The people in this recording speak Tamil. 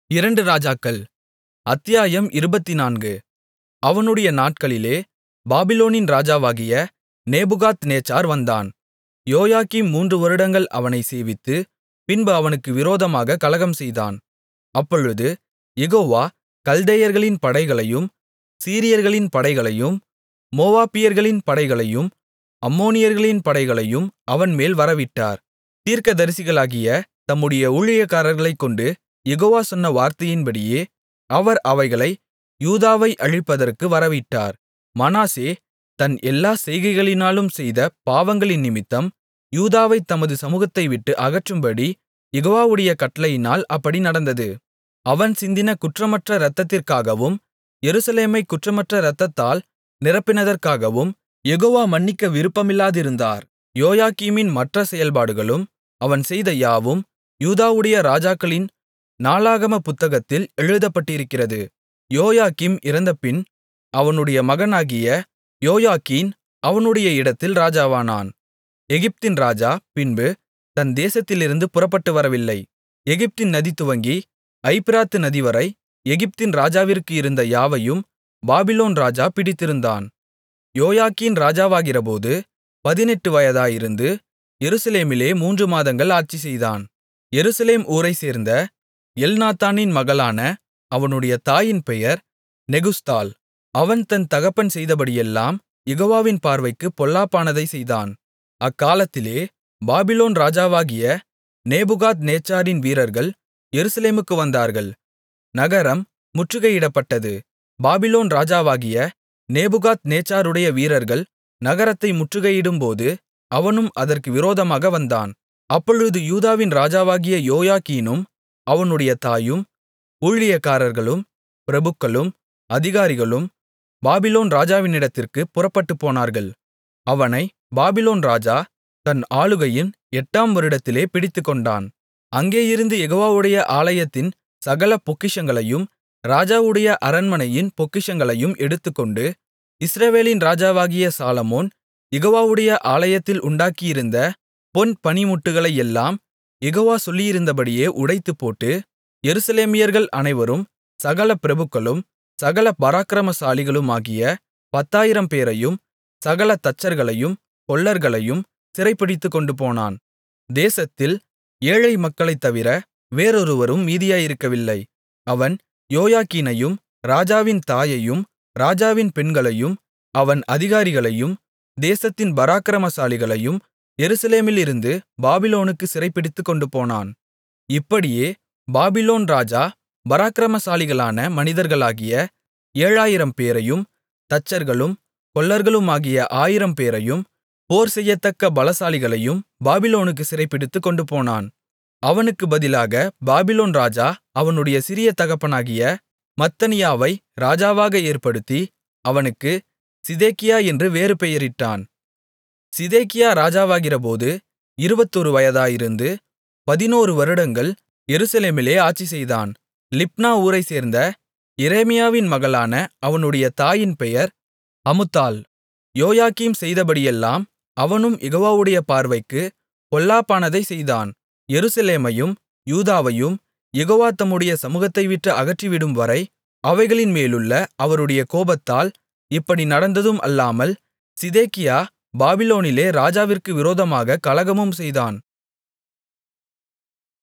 இரண்டு ராஜாக்கள் அத்தியாயம் இருபத்துநான்கு அவனுடைய நாட்களிலே பாபிலோனின் ராஜாவாகிய நேபுகாத்நேச்சார் வந்தான் யோயாக்கீம் மூன்று வருடங்கள் அவனைச் சேவித்து பின்பு அவனுக்கு விரோதமாகக் கலகம்செய்தான் அப்பொழுது யெகோவா கல்தேயர்களின் படைகளையும் சீரியர்களின் படைகளையும் மோவாபியர்களின் படைகளையும் அம்மோனியர்களின் படைகளையும் அவன்மேல் வரவிட்டார் தீர்க்கதரிசிகளாகிய தம்முடைய ஊழியக்காரர்களைக்கொண்டு யெகோவா சொன்ன வார்த்தையின்படியே அவர் அவைகளை யூதாவை அழிப்பதற்கு வரவிட்டார் மனாசே தன் எல்லாச் செய்கைகளினாலும் செய்த பாவங்களினிமித்தம் யூதாவைத் தமது சமுகத்தைவிட்டு அகற்றும்படி யெகோவாவுடைய கட்டளையினால் அப்படி நடந்தது அவன் சிந்தின குற்றமற்ற இரத்தத்திற்காகவும் எருசலேமைக் குற்றமற்ற இரத்தத்தால் நிரப்பினதற்காகவும் யெகோவா மன்னிக்க விருப்பமில்லாதிருந்தார் யோயாக்கீமின் மற்ற செயல்பாடுகளும் அவன் செய்த யாவும் யூதாவுடைய ராஜாக்களின் நாளாகமப் புத்தகத்தில் எழுதப்பட்டிருக்கிறது யோயாக்கீம் இறந்தபின் அவனுடைய மகனாகிய யோயாக்கீன் அவனுடைய இடத்தில் ராஜாவானான் எகிப்தின் ராஜா பின்பு தன் தேசத்திலிருந்து புறப்பட்டு வரவில்லை எகிப்தின் நதி துவங்கி ஐப்பிராத்து நதிவரை எகிப்தின் ராஜாவிற்கு இருந்த யாவையும் பாபிலோன் ராஜா பிடித்திருந்தான் யோயாக்கீன் ராஜாவாகிறபோது பதினெட்டு வயதாயிருந்து எருசலேமிலே மூன்று மாதங்கள் ஆட்சிசெய்தான் எருசலேம் ஊரைச்சேர்ந்த எல்நாத்தானின் மகளான அவனுடைய தாயின் பெயர் நெகுஸ்தாள் அவன் தன் தகப்பன் செய்தபடியெல்லாம் யெகோவாவின் பார்வைக்குப் பொல்லாப்பானதைச் செய்தான் அக்காலத்திலே பாபிலோன் ராஜாவாகிய நேபுகாத்நேச்சாரின் வீரர்கள் எருசலேமுக்கு வந்தார்கள் நகரம் முற்றுகையிடப்பட்டது பாபிலோன் ராஜாவாகிய நேபுகாத்நேச்சாருடைய வீரர்கள் நகரத்தை முற்றுகையிடும்போது அவனும் அதற்கு விரோதமாக வந்தான் அப்பொழுது யூதாவின் ராஜாவாகிய யோயாக்கீனும் அவனுடைய தாயும் ஊழியக்காரர்களும் பிரபுக்களும் அதிகாரிகளும் பாபிலோன் ராஜாவினிடத்திற்குப் புறப்பட்டுப்போனார்கள் அவனை பாபிலோன் ராஜா தன் ஆளுகையின் எட்டாம் வருடத்திலே பிடித்துக்கொண்டான் அங்கேயிருந்து யெகோவாவுடைய ஆலயத்தின் சகல பொக்கிஷங்களையும் ராஜாவுடைய அரண்மனையின் பொக்கிஷங்களையும் எடுத்துக்கொண்டு இஸ்ரவேலின் ராஜாவாகிய சாலொமோன் யெகோவாவுடைய ஆலயத்தில் உண்டாக்கியிருந்த பொன் பணிமுட்டுகளையெல்லாம் யெகோவா சொல்லியிருந்தபடியே உடைத்துப்போட்டு எருசலேமியர்கள் அனைவரும் சகல பிரபுக்களும் சகல பராக்கிரமசாலிகளுமாகிய பத்தாயிரம் பேரையும் சகல தச்சர்களையும் கொல்லர்களையும் சிறைபிடித்துக் கொண்டுபோனான் தேசத்தில் ஏழை மக்களைத் தவிர வேறொருவரும் மீதியாயிருக்கவில்லை அவன் யோயாக்கீனையும் ராஜாவின் தாயையும் ராஜாவின் பெண்களையும் அவன் அதிகாரிகளையும் தேசத்தின் பராக்கிரமசாலிகளையும் எருசலேமிலிருந்து பாபிலோனுக்குச் சிறைபிடித்துக் கொண்டுபோனான் இப்படியே பாபிலோன் ராஜா பராக்கிரமசாலிகளான மனிதர்களாகிய ஏழாயிரம் பேரையும் தச்சர்களும் கொல்லர்களுமாகிய ஆயிரம் பேரையும் போர் செய்யத்தக்க பலசாலிகளையும் பாபிலோனுக்குச் சிறைபிடித்துக் கொண்டுபோனான் அவனுக்கு பதிலாக பாபிலோன் ராஜா அவனுடைய சிறிய தகப்பனாகிய மத்தனியாவை ராஜாவாக ஏற்படுத்தி அவனுக்கு சிதேக்கியா என்று வேறு பெயரிட்டான் சிதேக்கியா ராஜாவாகிறபோது இருபத்தொரு வயதாயிருந்து பதினோரு வருடங்கள் எருசலேமிலே ஆட்சிசெய்தான் லிப்னா ஊரைச்சேர்ந்த எரேமியாவின் மகளான அவனுடைய தாயின் பெயர் அமுத்தாள் யோயாக்கீம் செய்தபடியெல்லாம் அவனும் யெகோவாவுடைய பார்வைக்கு பொல்லாப்பானதைச் செய்தான் எருசலேமையும் யூதாவையும் யெகோவா தம்முடைய சமுகத்தைவிட்டு அகற்றிவிடும்வரை அவைகளின் மேலுள்ள அவருடைய கோபத்தால் இப்படி நடந்ததும் அல்லாமல் சிதேக்கியா பாபிலோனிலே ராஜாவிற்கு விரோதமாகக் கலகமும் செய்தான்